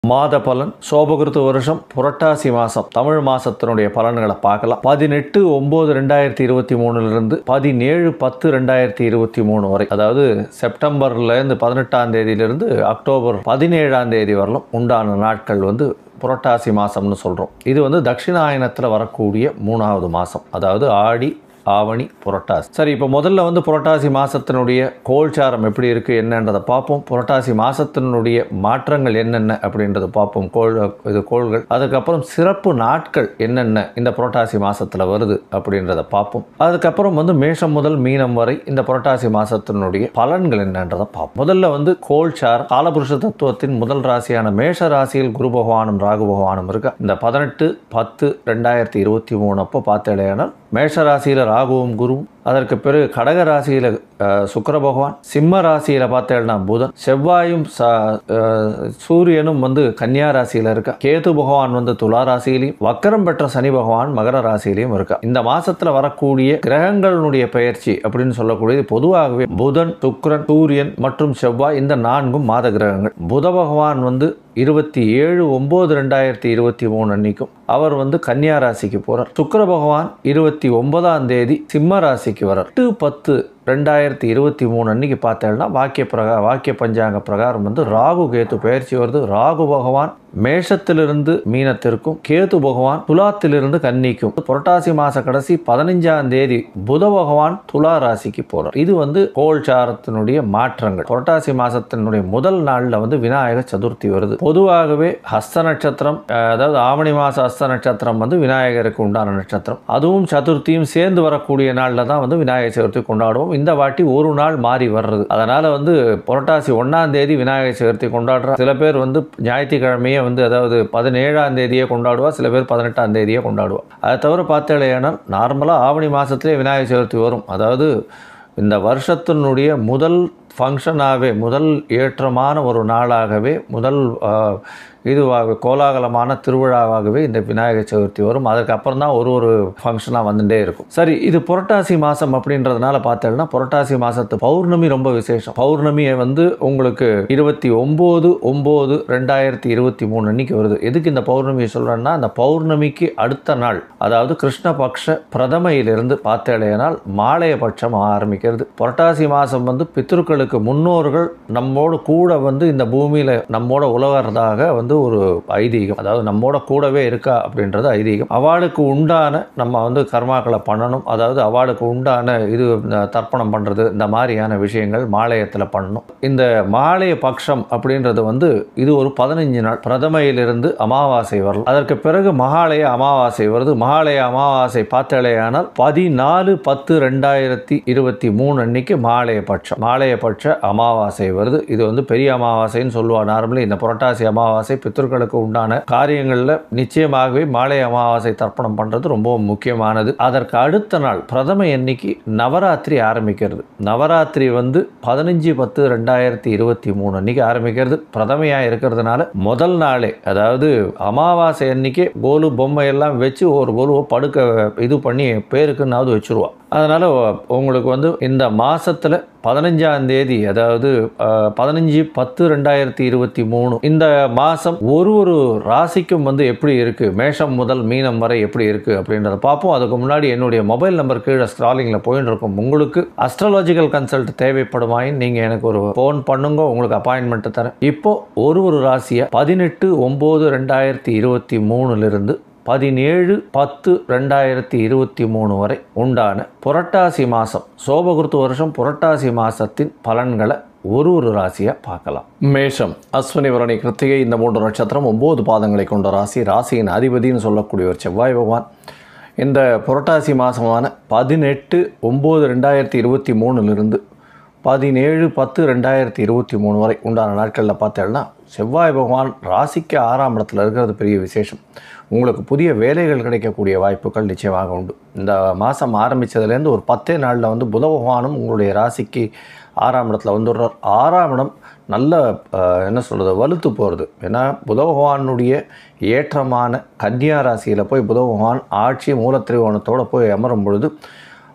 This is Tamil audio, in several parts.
மாத பலன் சோபகிருத்து வருஷம் புரட்டாசி மாதம் தமிழ் மாதத்தினுடைய பலன்களை பார்க்கலாம் பதினெட்டு ஒம்பது ரெண்டாயிரத்தி இருபத்தி மூணுலேருந்து பதினேழு பத்து ரெண்டாயிரத்தி இருபத்தி மூணு வரை அதாவது செப்டம்பர்லேருந்து பதினெட்டாம் தேதியிலிருந்து அக்டோபர் பதினேழாம் தேதி வரலும் உண்டான நாட்கள் வந்து புரட்டாசி மாதம்னு சொல்கிறோம் இது வந்து தட்சிணாயனத்தில் வரக்கூடிய மூணாவது மாதம் அதாவது ஆடி ஆவணி புரட்டாசி சரி இப்போ முதல்ல வந்து புரட்டாசி மாதத்தினுடைய கோல்சாரம் எப்படி இருக்குது என்னன்றதை பார்ப்போம் புரட்டாசி மாதத்தினுடைய மாற்றங்கள் என்னென்ன அப்படின்றத பார்ப்போம் கோள் இது கோள்கள் அதுக்கப்புறம் சிறப்பு நாட்கள் என்னென்ன இந்த புரட்டாசி மாதத்தில் வருது அப்படின்றத பார்ப்போம் அதுக்கப்புறம் வந்து மேஷம் முதல் மீனம் வரை இந்த புரட்டாசி மாதத்தினுடைய பலன்கள் என்னன்றதை பார்ப்போம் முதல்ல வந்து கோல்சார் காலபுருஷ தத்துவத்தின் முதல் ராசியான மேஷ ராசியில் குரு பகவானும் ராகு பகவானும் இருக்கா இந்த பதினெட்டு பத்து ரெண்டாயிரத்தி இருபத்தி மூணு அப்போ பார்த்தேனால் மேஷ ராசியில் ராகுவும் குருவும் அதற்கு பிறகு கடக ராசியில் சுக்கர பகவான் சிம்ம ராசியில் பார்த்தேன்னா புதன் செவ்வாயும் ச அஹ், சூரியனும் வந்து கன்னியா ராசியில் இருக்கா கேது பகவான் வந்து துலா ராசியிலையும் வக்கரம் பெற்ற சனி பகவான் மகர ராசியிலையும் இருக்கா இந்த மாசத்துல வரக்கூடிய கிரகங்களுடைய பெயர்ச்சி அப்படின்னு சொல்லக்கூடியது பொதுவாகவே புதன் சுக்கிரன் சூரியன் மற்றும் செவ்வாய் இந்த நான்கும் மாத கிரகங்கள் புத பகவான் வந்து இருபத்தி ஏழு ஒம்பது ரெண்டாயிரத்தி இருபத்தி மூணு அன்னைக்கும் அவர் வந்து கன்னியா ராசிக்கு போறார் சுக்கிர பகவான் இருபத்தி ஒன்பதாம் தேதி சிம்ம ராசிக்கு வரார் எட்டு பத்து ரெண்டாயிரத்தி இருபத்தி மூணு அன்னைக்கு பார்த்தேன்னா வாக்கிய பிரகா வாக்கிய பஞ்சாங்க பிரகாரம் வந்து ராகு கேத்து பயிற்சி வருது ராகு பகவான் மேஷத்திலிருந்து மீனத்திற்கும் கேது பகவான் துலாத்திலிருந்து கன்னிக்கும் புரட்டாசி மாச கடைசி பதினஞ்சாம் தேதி புத பகவான் துலா ராசிக்கு போறார் இது வந்து கோல்சாரத்தினுடைய மாற்றங்கள் புரட்டாசி மாசத்தினுடைய முதல் நாள்ல வந்து விநாயகர் சதுர்த்தி வருது பொதுவாகவே ஹஸ்த நட்சத்திரம் அஹ், அதாவது ஆவணி மாச ஹஸ்த நட்சத்திரம் வந்து விநாயகருக்கு உண்டான நட்சத்திரம் அதுவும் சதுர்த்தியும் சேர்ந்து வரக்கூடிய நாளில் தான் வந்து விநாயகர் சதுர்த்தி கொண்டாடுவோம் இந்த வாட்டி ஒரு நாள் மாறி வர்றது அதனால வந்து புரட்டாசி ஒன்னாம் தேதி விநாயகர் சதுர்த்தி கொண்டாடுறா சில பேர் வந்து ஞாயிற்றுக்கிழமையே வந்து அதாவது பதினேழாம் தேதியே கொண்டாடுவா சில பேர் பதினெட்டாம் தேதியே கொண்டாடுவா அதை தவிர பார்த்தேன்னா நார்மலாக ஆவணி மாதத்துலேயே விநாயகர் சதுர்த்தி வரும் அதாவது இந்த வருஷத்தினுடைய முதல் ஃபங்க்ஷனாகவே முதல் ஏற்றமான ஒரு நாளாகவே முதல் ஆஹ், இதுவாக கோலாகலமான திருவிழாவாகவே இந்த விநாயகர் சதுர்த்தி வரும் அதுக்கப்புறம் தான் ஒரு ஒரு ஃபங்க்ஷனாக வந்துட்டே இருக்கும் சரி இது புரட்டாசி மாதம் அப்படின்றதுனால பார்த்தேன்னா புரட்டாசி மாதத்து பௌர்ணமி ரொம்ப விசேஷம் பௌர்ணமியை வந்து உங்களுக்கு இருபத்தி ஒம்பது ஒம்பது ரெண்டாயிரத்தி இருபத்தி மூணு அன்னைக்கு வருது எதுக்கு இந்த பௌர்ணமியை சொல்கிறேன்னா அந்த பௌர்ணமிக்கு அடுத்த நாள் அதாவது கிருஷ்ணபக்ஷ பிரதமையிலிருந்து பார்த்தேனால் மாலைய பட்சம் ஆரம்பிக்கிறது புரட்டாசி மாதம் வந்து பித்ருக்களுக்கு முன்னோர்கள் நம்மோடு கூட வந்து இந்த பூமியில் நம்மோட உலகிறதாக வந்து ஒரு ஐதீகம் அதாவது நம்மோட கூடவே இருக்கா அப்படின்றது ஐதீகம் அவளுக்கு உண்டான நம்ம வந்து கர்மாக்களை பண்ணணும் அதாவது அவளுக்கு உண்டான இது இந்த தர்ப்பணம் பண்ணுறது இந்த மாதிரியான விஷயங்கள் மாலயத்தில் பண்ணணும் இந்த மாலய பட்சம் அப்படின்றது வந்து இது ஒரு பதினஞ்சு நாள் பிரதமையிலிருந்து அமாவாசை வரலாம் அதற்கு பிறகு மகாலய அமாவாசை வருது மகாலய அமாவாசை பார்த்தலையானால் பதினாலு பத்து ரெண்டாயிரத்தி இருபத்தி மூணு அன்னைக்கு மாலய பட்சம் மாலய பட்ச அமாவாசை வருது இது வந்து பெரிய அமாவாசைன்னு சொல்லுவா நார்மலி இந்த புரட்டாசி அமாவாசை பித்தர்களுக்கு உண்டான காரியங்களில் நிச்சயமாகவே மாலை அமாவாசை தர்ப்பணம் பண்ணுறது ரொம்ப முக்கியமானது அதற்கு அடுத்த நாள் பிரதம எண்ணிக்கை நவராத்திரி ஆரம்பிக்கிறது நவராத்திரி வந்து பதினஞ்சு பத்து ரெண்டாயிரத்தி இருபத்தி மூணு அன்னைக்கு ஆரம்பிக்கிறது பிரதமையாக இருக்கிறதுனால முதல் நாளே அதாவது அமாவாசை அன்னைக்கே கோலு பொம்மை எல்லாம் வச்சு ஒரு கோலுவை படுக்க இது பண்ணி பேருக்குன்னாவது வச்சுருவா அதனால் உங்களுக்கு வந்து இந்த மாதத்தில் பதினஞ்சாம் தேதி அதாவது அஹ், பதினஞ்சு பத்து ரெண்டாயிரத்தி இருபத்தி மூணு இந்த மாதம் ஒரு ஒரு ராசிக்கும் வந்து எப்படி இருக்குது மேஷம் முதல் மீனம் வரை எப்படி இருக்குது அப்படின்றத பார்ப்போம் அதுக்கு முன்னாடி என்னுடைய மொபைல் நம்பர் கீழே ஸ்க்ராலிங்கில் போயின்னு இருக்கும் உங்களுக்கு அஸ்ட்ராலஜிக்கல் கன்சல்ட் தேவைப்படுமாயின் நீங்கள் எனக்கு ஒரு ஃபோன் பண்ணுங்க உங்களுக்கு அப்பாயின்மெண்ட் தரேன் இப்போ ஒரு ஒரு ராசியை பதினெட்டு ஒம்பது ரெண்டாயிரத்தி இருபத்தி மூணுலேருந்து பதினேழு பத்து ரெண்டாயிரத்தி இருபத்தி மூணு வரை உண்டான புரட்டாசி மாதம் சோபகுருத்து வருஷம் புரட்டாசி மாதத்தின் பலன்களை ஒரு ஒரு ராசியாக பார்க்கலாம் மேஷம் அஸ்வினி வரணி கிருத்திகை இந்த மூன்று நட்சத்திரம் ஒம்பது பாதங்களை கொண்ட ராசி ராசியின் அதிபதினு சொல்லக்கூடிய ஒரு செவ்வாய் பகவான் இந்த புரட்டாசி மாதமான பதினெட்டு ஒம்பது ரெண்டாயிரத்தி இருபத்தி மூணுலேருந்து பதினேழு பத்து ரெண்டாயிரத்தி இருபத்தி மூணு வரை உண்டான நாட்களில் பார்த்தேன்னா செவ்வாய் பகவான் ராசிக்கு ஆறாம் இடத்துல இருக்கிறது பெரிய விசேஷம் உங்களுக்கு புதிய வேலைகள் கிடைக்கக்கூடிய வாய்ப்புகள் நிச்சயமாக உண்டு இந்த மாதம் ஆரம்பித்ததுலேருந்து ஒரு பத்தே நாளில் வந்து புத பகவானும் உங்களுடைய ராசிக்கு ஆறாம் இடத்துல வந்துடுறார் ஆறாம் இடம் நல்ல அஹ், என்ன சொல்கிறது வலுத்து போகிறது ஏன்னா புத பகவானுடைய ஏற்றமான கன்னியா ராசியில் போய் புத பகவான் ஆட்சி மூலத்திரிகோணத்தோடு போய் அமரும் பொழுது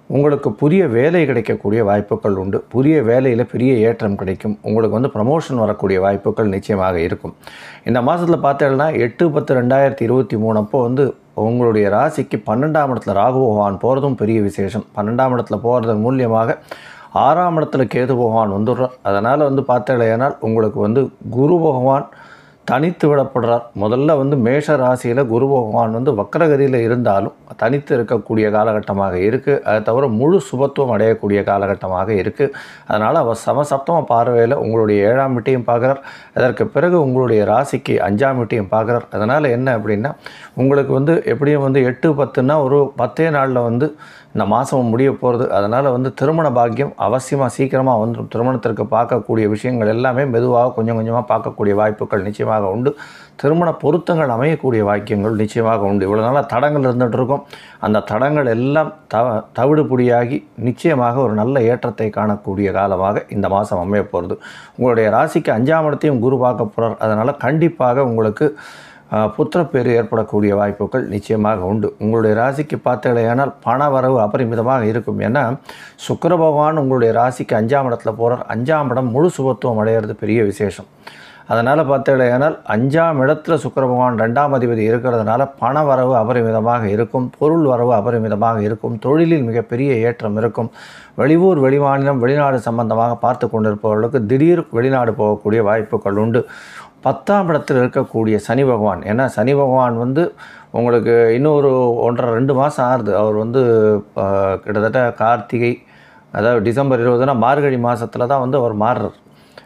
உங்களுக்கு புதிய வேலை கிடைக்கக்கூடிய வாய்ப்புகள் உண்டு புதிய வேலையில் பெரிய ஏற்றம் கிடைக்கும் உங்களுக்கு வந்து ப்ரமோஷன் வரக்கூடிய வாய்ப்புகள் நிச்சயமாக இருக்கும் இந்த மாதத்தில் பார்த்தீங்கன்னா எட்டு பத்து ரெண்டாயிரத்தி இருபத்தி மூணு அப்போ வந்து உங்களுடைய ராசிக்கு பன்னெண்டாம் இடத்துல ராகு பகவான் போகிறதும் பெரிய விசேஷம் பன்னெண்டாம் இடத்துல போகிறது மூலியமாக ஆறாம் இடத்துல கேது பகவான் வந்துடுறார் அதனால் வந்து பார்த்தீங்கன்னா உங்களுக்கு வந்து குரு பகவான் தனித்து விடப்படுறார் முதல்ல வந்து மேஷ ராசியில் குரு பகவான் வந்து வக்கரகதியில் இருந்தாலும் தனித்து இருக்கக்கூடிய காலகட்டமாக இருக்குது அதை தவிர முழு சுபத்துவம் அடையக்கூடிய காலகட்டமாக இருக்குது அதனால் அவர் சமசப்தம பார்வையில் உங்களுடைய ஏழாம் வீட்டையும் பார்க்குறார் அதற்கு பிறகு உங்களுடைய ராசிக்கு அஞ்சாம் வீட்டையும் பார்க்குறார் அதனால் என்ன அப்படின்னா உங்களுக்கு வந்து எப்படியும் வந்து எட்டு பத்துன்னா ஒரு பத்தே நாளில் வந்து இந்த மாதம் முடிய போகிறது அதனால் வந்து திருமண பாக்கியம் அவசியமாக சீக்கிரமாக வந்துடும் திருமணத்திற்கு பார்க்கக்கூடிய விஷயங்கள் எல்லாமே மெதுவாக கொஞ்சம் கொஞ்சமாக பார்க்கக்கூடிய வாய்ப்புகள் நிச்சயமாக உண்டு திருமண பொருத்தங்கள் அமையக்கூடிய வாக்கியங்கள் நிச்சயமாக உண்டு இவ்வளோ நாளாக தடங்கள் இருந்துகிட்டு இருக்கும் அந்த தடங்கள் எல்லாம் தவ தவிடுபொடியாகி நிச்சயமாக ஒரு நல்ல ஏற்றத்தை காணக்கூடிய காலமாக இந்த மாதம் அமைய போகிறது உங்களுடைய ராசிக்கு அஞ்சாம் இடத்தையும் குரு பார்க்க போகிறார் அதனால் கண்டிப்பாக உங்களுக்கு புத்திரப்பேறு ஏற்படக்கூடிய வாய்ப்புகள் நிச்சயமாக உண்டு உங்களுடைய ராசிக்கு பார்த்தீங்களேனால் பண வரவு அபரிமிதமாக இருக்கும் ஏன்னா சுக்கர பகவான் உங்களுடைய ராசிக்கு அஞ்சாம் இடத்துல போகிறார் அஞ்சாம் இடம் முழு சுபத்துவம் அடையிறது பெரிய விசேஷம் அதனால் பார்த்தீங்களேனால் அஞ்சாம் இடத்துல சுக்கர பகவான் ரெண்டாம் அதிபதி இருக்கிறதுனால பண வரவு அபரிமிதமாக இருக்கும் பொருள் வரவு அபரிமிதமாக இருக்கும் தொழிலில் மிகப்பெரிய ஏற்றம் இருக்கும் வெளியூர் வெளிமாநிலம் வெளிநாடு சம்பந்தமாக பார்த்து கொண்டிருப்பவர்களுக்கு திடீர் வெளிநாடு போகக்கூடிய வாய்ப்புகள் உண்டு பத்தாம் இடத்தில் இருக்கக்கூடிய சனி பகவான் ஏன்னா சனி பகவான் வந்து உங்களுக்கு இன்னொரு ஒன்றரை ரெண்டு மாதம் ஆகுது அவர் வந்து கிட்டத்தட்ட கார்த்திகை அதாவது டிசம்பர் இருபதுனா மார்கழி மாதத்தில் தான் வந்து அவர் மாறுறார்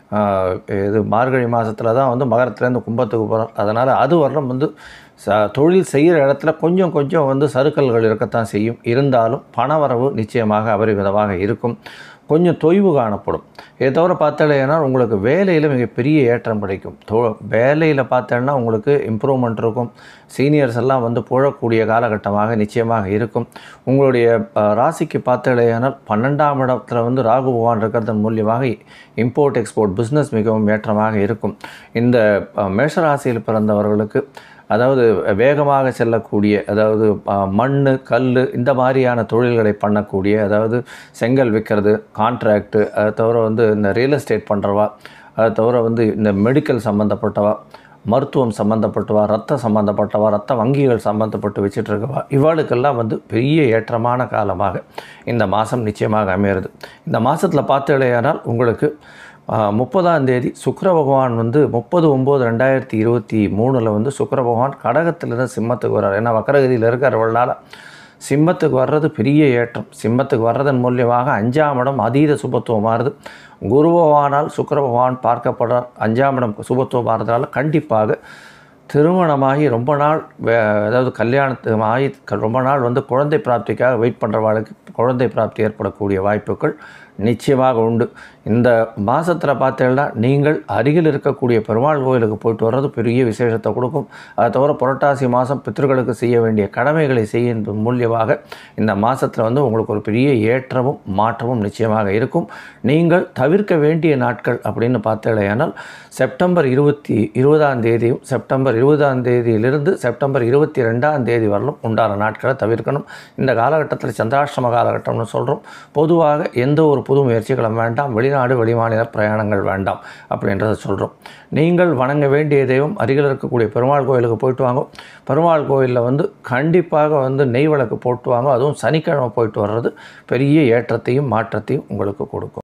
இது மார்கழி மாதத்தில் தான் வந்து மகரத்துலேருந்து கும்பத்துக்கு போகிறார் அதனால் அது வரலும் வந்து ச தொழில் செய்கிற இடத்துல கொஞ்சம் கொஞ்சம் வந்து சறுக்கல்கள் இருக்கத்தான் செய்யும் இருந்தாலும் பணவரவு நிச்சயமாக அபரிமிதமாக இருக்கும் கொஞ்சம் தொய்வு காணப்படும் இதை தவிர பார்த்தேன்னா உங்களுக்கு வேலையில் மிகப்பெரிய ஏற்றம் கிடைக்கும் தொ வேலையில் பார்த்தேன்னா உங்களுக்கு இம்ப்ரூவ்மெண்ட் இருக்கும் சீனியர்ஸ் எல்லாம் வந்து புழக்கூடிய காலகட்டமாக நிச்சயமாக இருக்கும் உங்களுடைய ராசிக்கு பார்த்தேனால் பன்னெண்டாம் இடத்துல வந்து ராகு பகவான் இருக்கிறதன் மூலியமாக இம்போர்ட் எக்ஸ்போர்ட் பிஸ்னஸ் மிகவும் ஏற்றமாக இருக்கும் இந்த மேஷராசியில் பிறந்தவர்களுக்கு அதாவது வேகமாக செல்லக்கூடிய அதாவது மண் கல் இந்த மாதிரியான தொழில்களை பண்ணக்கூடிய அதாவது செங்கல் விற்கிறது கான்ட்ராக்டு அதை தவிர வந்து இந்த ரியல் எஸ்டேட் பண்ணுறவா அதை தவிர வந்து இந்த மெடிக்கல் சம்மந்தப்பட்டவா மருத்துவம் சம்மந்தப்பட்டவா ரத்த சம்மந்தப்பட்டவா ரத்த வங்கிகள் சம்மந்தப்பட்டு வச்சுட்டு இருக்கவா இவாளுக்கெல்லாம் வந்து பெரிய ஏற்றமான காலமாக இந்த மாதம் நிச்சயமாக அமையிறது இந்த மாதத்தில் பார்த்தீங்களேயானால் உங்களுக்கு முப்பதாம் தேதி சுக்கர பகவான் வந்து முப்பது ஒம்பது ரெண்டாயிரத்தி இருபத்தி மூணில் வந்து சுக்கர பகவான் கடகத்திலிருந்து சிம்மத்துக்கு வர்றார் ஏன்னா வக்கரகதியில் இருக்கிறவர்களால் சிம்மத்துக்கு வர்றது பெரிய ஏற்றம் சிம்மத்துக்கு வர்றதன் மூலியமாக அஞ்சாம் இடம் அதீத சுபத்துவம் மாறுது குரு பகவானால் சுக்கர பகவான் பார்க்கப்படுறார் அஞ்சாம் இடம் சுபத்துவம் மாறுறதுனால கண்டிப்பாக திருமணமாகி ரொம்ப நாள் அதாவது கல்யாணத்து ஆகி ரொம்ப நாள் வந்து குழந்தை பிராப்திக்காக வெயிட் பண்ணுறவாளுக்கு குழந்தை பிராப்தி ஏற்படக்கூடிய வாய்ப்புகள் நிச்சயமாக உண்டு இந்த மாதத்தில் பார்த்தீங்கன்னா நீங்கள் அருகில் இருக்கக்கூடிய பெருமாள் கோயிலுக்கு போயிட்டு வர்றது பெரிய விசேஷத்தை கொடுக்கும் அதை தவிர புரட்டாசி மாதம் பித்தர்களுக்கு செய்ய வேண்டிய கடமைகளை செய்ய மூலியமாக இந்த மாதத்தில் வந்து உங்களுக்கு ஒரு பெரிய ஏற்றமும் மாற்றமும் நிச்சயமாக இருக்கும் நீங்கள் தவிர்க்க வேண்டிய நாட்கள் அப்படின்னு பார்த்தீங்கன்னா செப்டம்பர் இருபத்தி இருபதாம் தேதியும் செப்டம்பர் இருபதாம் தேதியிலிருந்து செப்டம்பர் இருபத்தி ரெண்டாம் தேதி வரலும் உண்டான நாட்களை தவிர்க்கணும் இந்த காலகட்டத்தில் சந்திராஷ்டம காலகட்டம்னு சொல்கிறோம் பொதுவாக எந்த ஒரு புது முயற்சிகளும் வேண்டாம் வெளிநாடு வெளிமாநில பிரயாணங்கள் வேண்டாம் அப்படின்றத சொல்கிறோம் நீங்கள் வணங்க வேண்டிய தெய்வம் அருகில் இருக்கக்கூடிய பெருமாள் கோயிலுக்கு போயிட்டு வாங்க பெருமாள் கோயிலில் வந்து கண்டிப்பாக வந்து நெய் விளக்கு போட்டு வாங்க அதுவும் சனிக்கிழமை போயிட்டு வர்றது பெரிய ஏற்றத்தையும் மாற்றத்தையும் உங்களுக்கு கொடுக்கும்